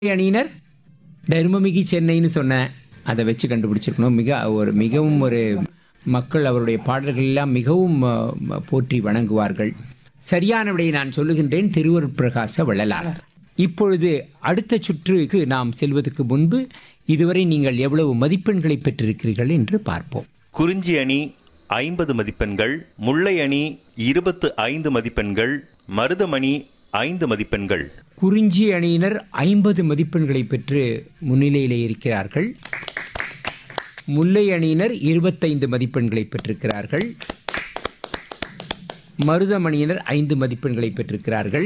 அணியினர் தர்மமிகு சென்னைன்னு சொன்னேன் அதை வச்சு கண்டுபிடிச்சிருக்கணும் மிக ஒரு மிகவும் ஒரு மக்கள் அவருடைய பாடல்கள் எல்லாம் மிகவும் அஹ், ம- போற்றி வணங்குவார்கள் சரியான விடையை நான் சொல்லுகின்றேன் திருவருட்பிரகாச வள்ளலார் இப்பொழுது அடுத்த சுற்றுக்கு நாம் செல்வதற்கு முன்பு இதுவரை நீங்கள் எவ்வளவு மதிப்பெண்களை பெற்றிருக்கிறீர்கள் என்று பார்ப்போம் குறிஞ்சி அணி ஐம்பது மதிப்பெண்கள் முல்லை அணி இருபத்து ஐந்து மதிப்பெண்கள் மருதமணி ஐந்து மதிப்பெண்கள் குறிஞ்சி அணியினர் ஐம்பது மதிப்பெண்களை பெற்று முன்னிலையிலே இருக்கிறார்கள் முல்லை அணியினர் இருபத்தைந்து மதிப்பெண்களை பெற்றிருக்கிறார்கள் மருதமணியினர் ஐந்து மதிப்பெண்களை பெற்றிருக்கிறார்கள்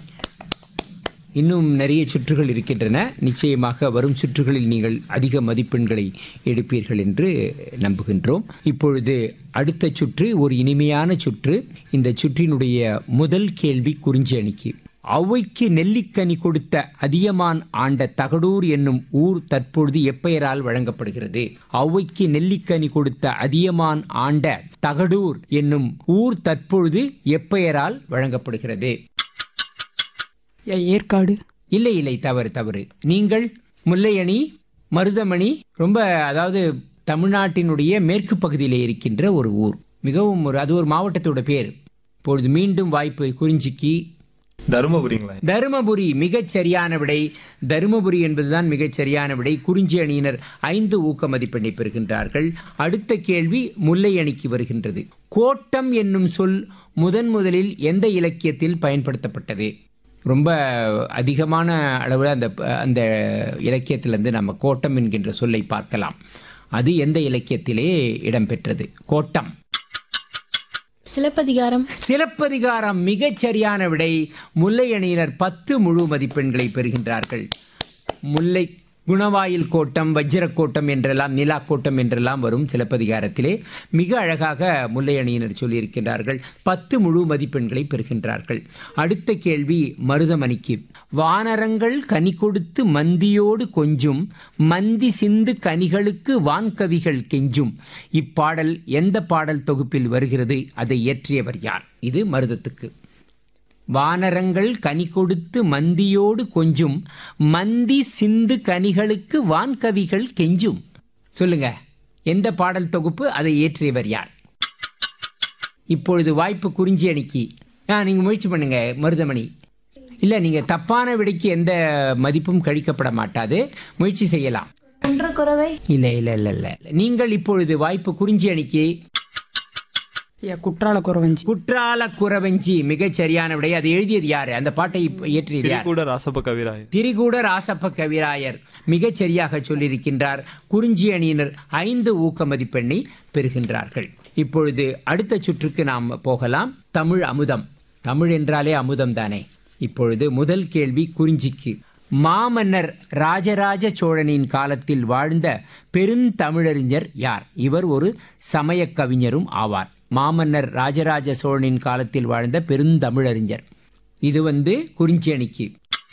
இன்னும் நிறைய சுற்றுகள் இருக்கின்றன நிச்சயமாக வரும் சுற்றுகளில் நீங்கள் அதிக மதிப்பெண்களை எடுப்பீர்கள் என்று நம்புகின்றோம் இப்பொழுது அடுத்த சுற்று ஒரு இனிமையான சுற்று இந்த சுற்றினுடைய முதல் கேள்வி குறிஞ்சி அணிக்கு ஔவைக்கு நெல்லிக்கனி கொடுத்த அதியமான் ஆண்ட தகடூர் என்னும் ஊர் தற்பொழுது எப்பெயரால் வழங்கப்படுகிறது ஔவைக்கு நெல்லிக்கனி கொடுத்த அதியமான் ஆண்ட தகடூர் என்னும் ஊர் தற்பொழுது எப்பெயரால் வழங்கப்படுகிறது ஏ- ஏற்காடு இல்லை இல்லை தவறு தவறு நீங்கள் முல்லை அணி மருதமணி ரொம்ப அதாவது தமிழ்நாட்டினுடைய மேற்கு பகுதியிலே இருக்கின்ற ஒரு ஊர் மிகவும் ஒரு அது ஒரு மாவட்டத்தோட பேர் இப்பொழுது மீண்டும் வாய்ப்பு குறிஞ்சிக்கு தருமபுரிங்களா தருமபுரி மிகச் சரியான விடை தருமபுரி என்பதுதான் மிகச் சரியான விடை குறிஞ்சி அணியினர் ஐந்து ஊக்க மதிப்பெண்ணை பெறுகின்றார்கள் அடுத்த கேள்வி முல்லை அணிக்கு வருகின்றது கோட்டம் என்னும் சொல் முதன் முதலில் எந்த இலக்கியத்தில் பயன்படுத்தப்பட்டது ரொம்ப அதிகமான அளவில் அந்த அந்த இலக்கியத்திலிருந்து நம்ம கோட்டம் என்கின்ற சொல்லை பார்க்கலாம் அது எந்த இலக்கியத்திலே இடம்பெற்றது கோட்டம் சிலப்பதிகாரம் சிலப்பதிகாரம் மிகச் சரியான விடை முல்லை அணியினர் பத்து முழு மதிப்பெண்களை பெறுகின்றார்கள் முல்லை குணவாயில் கோட்டம் வஜ்ரக் கோட்டம் என்றெல்லாம் நிலா கோட்டம் என்றெல்லாம் வரும் சிலப்பதிகாரத்திலே மிக அழகாக முல்லை அணியினர் சொல்லியிருக்கின்றார்கள் பத்து முழு மதிப்பெண்களை பெறுகின்றார்கள் அடுத்த கேள்வி மருதமணிக்கு வானரங்கள் கனி கொடுத்து மந்தியோடு கொஞ்சும் மந்தி சிந்து கனிகளுக்கு வான்கவிகள் கெஞ்சும் இப்பாடல் எந்த பாடல் தொகுப்பில் வருகிறது அதை இயற்றியவர் யார் இது மருதத்துக்கு வானரங்கள் கனி கொடுத்து மந்தியோடு கொஞ்சும் மந்தி சிந்து கனிகளுக்கு வான்கவிகள் கெஞ்சும் சொல்லுங்க எந்த பாடல் தொகுப்பு அதை இயற்றியவர் யார் இப்பொழுது வாய்ப்பு குறிஞ்சி அணிக்கு ஆ நீங்கள் முயற்சி பண்ணுங்க மருதமணி இல்லை நீங்கள் தப்பான விடைக்கு எந்த மதிப்பும் கழிக்கப்பட மாட்டாது முயற்சி செய்யலாம் ஒன்று குறவை இல்லை இல்லை இல்லை இல்லை நீங்கள் இப்பொழுது வாய்ப்பு குறிஞ்சி அணிக்கு ஏ குற்றால குறவஞ்சி குற்றால குறவஞ்சி மிகச் சரியான விடை அதை எழுதியது யாரு அந்த பாட்டை இயற்றியது யார் கூட ராசப்ப கவிராய் திரிகூட ராசப்ப கவிராயர் மிகச் சரியாக சொல்லியிருக்கின்றார் குறிஞ்சி அணியினர் ஐந்து ஊக்க மதிப்பெண்ணை பெறுகின்றார்கள் இப்பொழுது அடுத்த சுற்றுக்கு நாம் போகலாம் தமிழ் அமுதம் தமிழ் என்றாலே அமுதம் தானே இப்பொழுது முதல் கேள்வி குறிஞ்சிக்கு மாமன்னர் ராஜராஜ சோழனின் காலத்தில் வாழ்ந்த பெருந்தமிழறிஞர் யார் இவர் ஒரு சமயக் கவிஞரும் ஆவார் மாமன்னர் ராஜராஜ சோழனின் காலத்தில் வாழ்ந்த பெருந்தமிழறிஞர் இது வந்து குறிஞ்சி அணிக்கு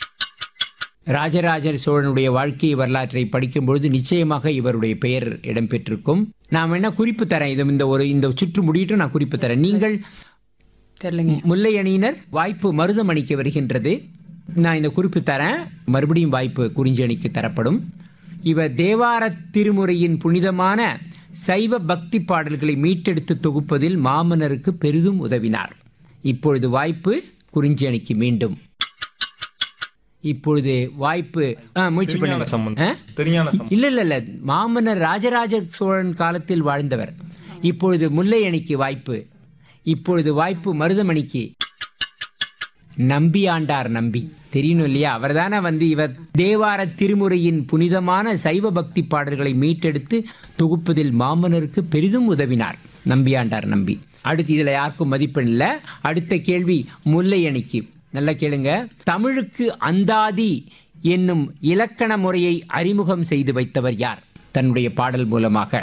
ராஜராஜ சோழனுடைய வாழ்க்கை வரலாற்றை படிக்கும் பொழுது நிச்சயமாக இவருடைய பெயர் இடம்பெற்றிருக்கும் நான் வேணா குறிப்பு தரேன் இது இந்த ஒரு இந்த சுற்று முடியிட்டு நான் குறிப்பு தரேன் நீங்கள் தெரியலைங்க முல்லை அணியினர் வாய்ப்பு மருதமணிக்கு வருகின்றது நான் இந்த குறிப்பு தரேன் மறுபடியும் வாய்ப்பு குறிஞ்சி அணிக்கு தரப்படும் இவர் தேவார திருமுறையின் புனிதமான சைவ பக்தி பாடல்களை மீட்டெடுத்து தொகுப்பதில் மாமன்னருக்கு பெரிதும் உதவினார் இப்பொழுது வாய்ப்பு குறிஞ்சி அணிக்கு மீண்டும் இப்பொழுது வாய்ப்பு ஆ, முயற்சி திருஞான பண்ணுங்க சம்பந்தம். ஆ? திருஞான சம்பந்தம். இல்ல இல்ல இல்ல மாமன்னர் ராஜராஜ சோழன் காலத்தில் வாழ்ந்தவர் இப்பொழுது முல்லை அணிக்கு வாய்ப்பு இப்பொழுது வாய்ப்பு மருதமணிக்கு நம்பி ஆண்டார் நம்பி தெரியணும் இல்லையா அவர்தானே வந்து இவர் தேவார திருமுறையின் புனிதமான சைவ பக்தி பாடல்களை மீட்டெடுத்து தொகுப்பதில் மாமன்னருக்கு பெரிதும் உதவினார் நம்பியாண்டார் நம்பி அடுத்து இதுல யாருக்கும் மதிப்பெண் இல்லை அடுத்த கேள்வி முல்லை அணிக்கு நல்லா கேளுங்க தமிழுக்கு அந்தாதி என்னும் இலக்கண முறையை அறிமுகம் செய்து வைத்தவர் யார் தன்னுடைய பாடல் மூலமாக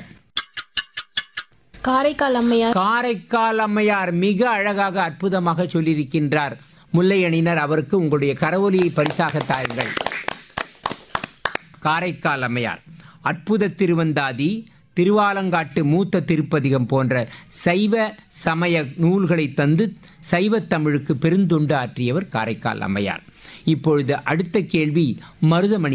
காரைக்கால் அம்மையார் காரைக்கால் அம்மையார் மிக அழகாக அற்புதமாக சொல்லியிருக்கின்றார் முல்லை அணியினர் அவருக்கு உங்களுடைய கரவொலியை பரிசாக தாருங்கள் காரைக்கால் அம்மையார் அற்புத திருவந்தாதி திருவாலங்காட்டு மூத்த திருப்பதிகம் போன்ற சைவ சமய நூல்களை தந்து சைவத் தமிழுக்கு பெருந்தொண்டு ஆற்றியவர் காரைக்கால் அம்மையார் இப்பொழுது அடுத்த கேள்வி மருதமணி